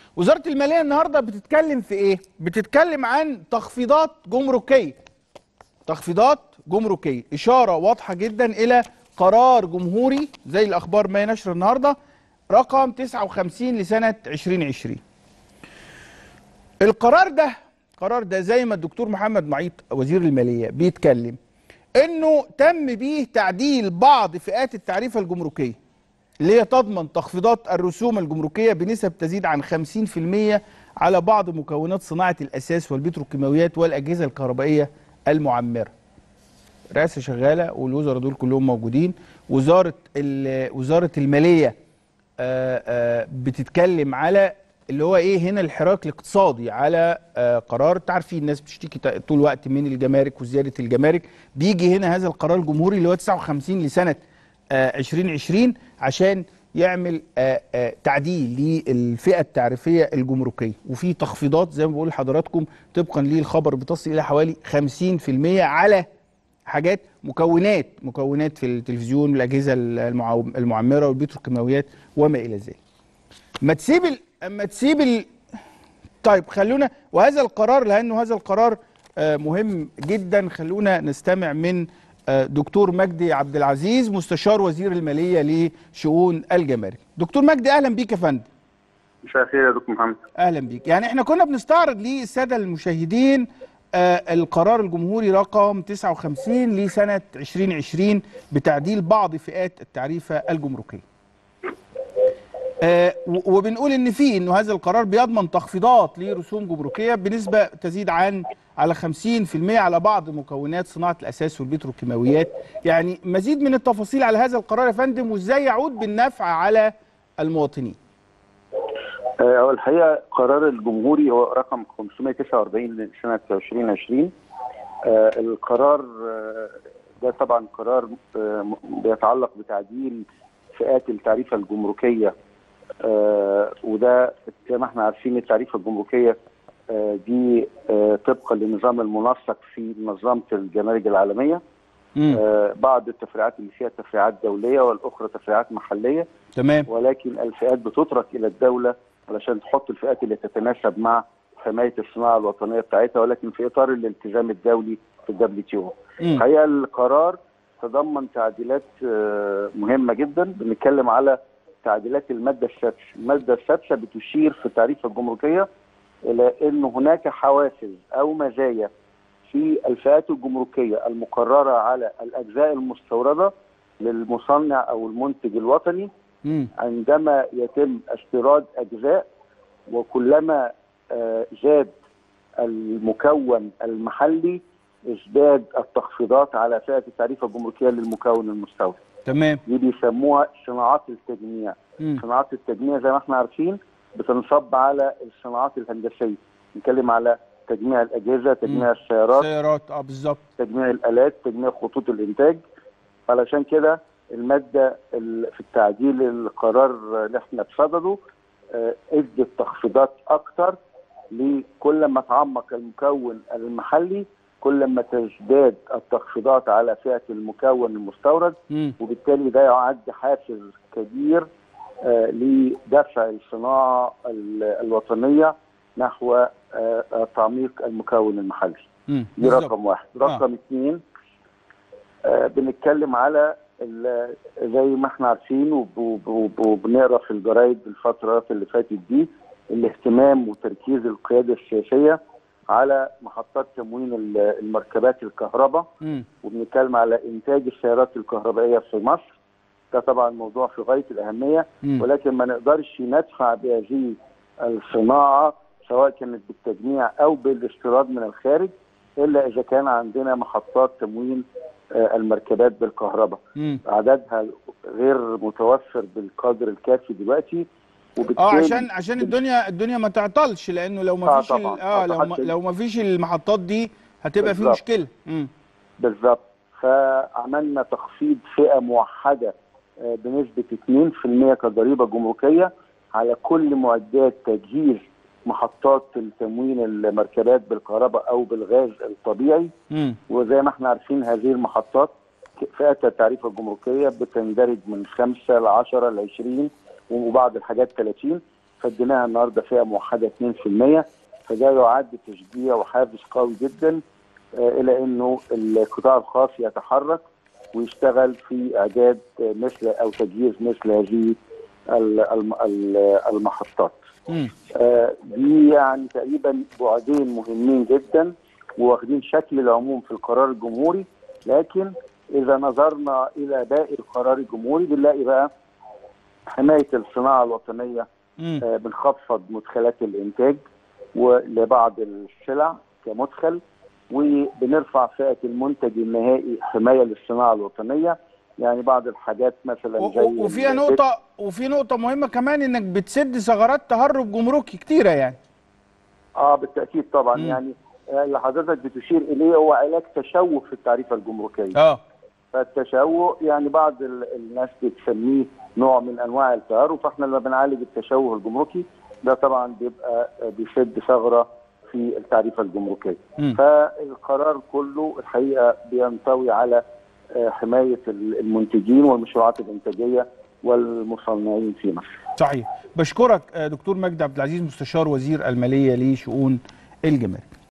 وزاره الماليه النهارده بتتكلم في ايه بتتكلم عن تخفيضات جمركيه تخفيضات جمركيه اشاره واضحه جدا الى قرار جمهوري زي الاخبار ما نشر النهارده رقم 59 لسنه 2020 القرار ده القرار ده زي ما الدكتور محمد معيط وزير الماليه بيتكلم انه تم بيه تعديل بعض فئات التعريفه الجمركيه اللي هي تضمن تخفيضات الرسوم الجمركيه بنسب تزيد عن 50% على بعض مكونات صناعه الاساس والبتروكيماويات والاجهزه الكهربائيه المعمره. رئاسه شغاله والوزراء دول كلهم موجودين، وزاره وزاره الماليه آآ آآ بتتكلم على اللي هو ايه هنا الحراك الاقتصادي على قرار تعرفين الناس بتشتكي طول الوقت من الجمارك وزياده الجمارك بيجي هنا هذا القرار الجمهوري اللي هو 59 لسنه 2020 عشان يعمل تعديل للفئه التعريفيه الجمركيه وفي تخفيضات زي ما بقول لحضراتكم طبقا للخبر بتصل الى حوالي 50% على حاجات مكونات مكونات في التلفزيون والاجهزه المعمره والبتروكيماويات وما الى ذلك. ما تسيب ال... اما تسيب ال... طيب خلونا وهذا القرار لانه هذا القرار مهم جدا خلونا نستمع من دكتور مجدي عبد العزيز مستشار وزير الماليه لشؤون الجمارك. دكتور مجدي اهلا بيك يا فندم. مساء الخير يا دكتور محمد. اهلا بيك، يعني احنا كنا بنستعرض للساده المشاهدين آه القرار الجمهوري رقم 59 لسنه 2020 بتعديل بعض فئات التعريفه الجمركيه. آه وبنقول ان في انه هذا القرار بيضمن تخفيضات لرسوم جمركيه بنسبه تزيد عن على 50% على بعض مكونات صناعه الاساس والبتروكيماويات يعني مزيد من التفاصيل على هذا القرار يا فندم وازاي يعود بالنفع على المواطنين هو الحقيقه قرار الجمهوري هو رقم 549 لسنه 2020 آه القرار آه ده طبعا قرار آه بيتعلق بتعديل فئات التعريفه الجمركيه آه وده زي ما احنا عارفين التعريفه الجمركيه آه دي آه طبقا للنظام المنسق في منظمه الجمارك العالميه آه بعض التفريعات اللي فيها تفريعات دوليه والاخرى تفريعات محليه تمام ولكن الفئات بتترك الى الدوله علشان تحط الفئات اللي تتناسب مع حمايه الصناعه الوطنيه بتاعتها ولكن في اطار الالتزام الدولي في الدبليو تي او. الحقيقه القرار تضمن تعديلات مهمه جدا بنتكلم على تعديلات الماده السادسه، الماده السادسه بتشير في التعريفه الجمركيه الى ان هناك حوافز او مزايا في الفئات الجمركيه المقرره على الاجزاء المستورده للمصنع او المنتج الوطني م. عندما يتم استيراد اجزاء وكلما زاد المكون المحلي ازداد التخفيضات على فئه التعريفه الجمركيه للمكون المستورد. تمام. دي بيسموها صناعات التجميع. م. صناعات التجميع زي ما احنا عارفين بتنصب على الصناعات الهندسيه. نتكلم على تجميع الاجهزه، تجميع م. السيارات. سيارات اه بالظبط. تجميع الالات، تجميع خطوط الانتاج. علشان كده الماده في التعديل القرار اللي احنا بصدده ادت تخفيضات اكتر لكل ما تعمق المكون المحلي كل ما تزداد التخفيضات على فئه المكون المستورد م. وبالتالي ده يعد حافز كبير آه لدفع الصناعه الوطنيه نحو آه تعميق المكون المحلي. م. دي رقم واحد، رقم آه. اثنين آه بنتكلم على زي ما احنا عارفين وبنقرا في الجرايد الفترات اللي فاتت دي الاهتمام وتركيز القياده السياسيه على محطات تموين المركبات الكهرباء وبنتكلم على انتاج السيارات الكهربائيه في مصر ده طبعا موضوع في غايه الاهميه م. ولكن ما نقدرش ندفع بهذه الصناعه سواء كانت بالتجميع او بالاستيراد من الخارج الا اذا كان عندنا محطات تموين المركبات بالكهرباء مم. عددها غير متوفر بالقدر الكافي دلوقتي اه عشان عشان الدنيا الدنيا ما تعطلش لانه لو ما فيش آه ال- طبعاً. اه آه لو ما طبعاً. لو ما فيش المحطات دي هتبقى في بالظبط. مشكله امم بالظبط فعملنا تخفيض فئه موحده آه، بنسبه 2% كضريبه جمركيه على كل معدات تجهيز محطات التموين المركبات بالكهرباء او بالغاز الطبيعي امم وزي ما احنا عارفين هذه المحطات فئه التعريفه الجمركيه بتندرج من 5 ل 10 ل 20 وبعض الحاجات 30 فاديناها النهارده فئه موحده 2% فده يعد تشجيع وحافز قوي جدا آه، الى انه القطاع الخاص يتحرك ويشتغل في اعداد آه، مثل او تجهيز مثل هذه ال- الم- ال- المحطات. مم. آه، دي يعني تقريبا بعدين مهمين جدا واخدين شكل العموم في القرار الجمهوري لكن اذا نظرنا الى باقي القرار الجمهوري بنلاقي بقى حمايه الصناعه الوطنيه مم. آه، بنخفض مدخلات الانتاج ولبعض السلع كمدخل وبنرفع فئه المنتج النهائي حمايه للصناعه الوطنيه يعني بعض الحاجات مثلا و- زي و- وفيها البيت- نقطة وفي نقطة مهمة كمان انك بتسد ثغرات تهرب جمركي كتيرة يعني اه بالتاكيد طبعا مم. يعني آه، اللي حضرتك بتشير اليه هو علاج تشوه في التعريفه الجمركيه اه فالتشوه يعني بعض ال- الناس بتسميه نوع من انواع التهرب فاحنا لما بنعالج التشوه الجمركي ده طبعا بيبقى آه، بيسد ثغره في التعريفه الجمركيه مم. فالقرار كله الحقيقه بينطوي على آه، حمايه ال- المنتجين والمشروعات الانتاجيه والمصنعين في مصر صحيح بشكرك آه، دكتور مجدي عبد العزيز مستشار وزير المالية لشؤون الجمارك